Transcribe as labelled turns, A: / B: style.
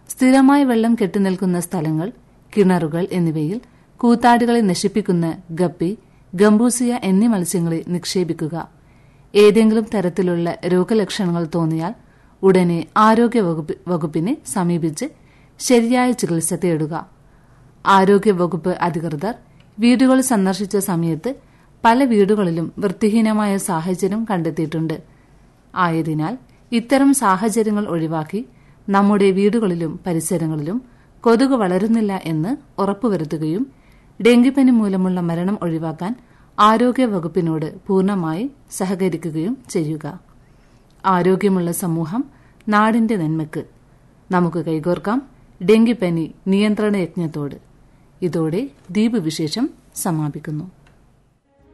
A: സ്ഥിരമായി വെള്ളം കെട്ടിനിൽക്കുന്ന സ്ഥലങ്ങൾ കിണറുകൾ എന്നിവയിൽ കൂത്താടുകളെ നശിപ്പിക്കുന്ന ഗപ്പി ഗംബൂസിയ എന്നീ മത്സ്യങ്ങളെ നിക്ഷേപിക്കുക ഏതെങ്കിലും തരത്തിലുള്ള രോഗലക്ഷണങ്ങൾ തോന്നിയാൽ ഉടനെ ആരോഗ്യ വകുപ്പിനെ സമീപിച്ച് ശരിയായ ചികിത്സ തേടുക ആരോഗ്യ വകുപ്പ് അധികൃതർ വീടുകൾ സന്ദർശിച്ച സമയത്ത് പല വീടുകളിലും വൃത്തിഹീനമായ സാഹചര്യം കണ്ടെത്തിയിട്ടുണ്ട് ആയതിനാൽ ഇത്തരം സാഹചര്യങ്ങൾ ഒഴിവാക്കി നമ്മുടെ വീടുകളിലും പരിസരങ്ങളിലും കൊതുക് വളരുന്നില്ല എന്ന് ഉറപ്പുവരുത്തുകയും ഡെങ്കിപ്പനി മൂലമുള്ള മരണം ഒഴിവാക്കാൻ ആരോഗ്യ വകുപ്പിനോട് പൂർണ്ണമായി സഹകരിക്കുകയും ചെയ്യുക ആരോഗ്യമുള്ള സമൂഹം നാടിന്റെ നന്മയ്ക്ക് നമുക്ക് കൈകോർക്കാം ഡെങ്കിപ്പനി നിയന്ത്രണ യജ്ഞത്തോട് ഇതോടെ ദ്വീപ് വിശേഷം സമാപിക്കുന്നു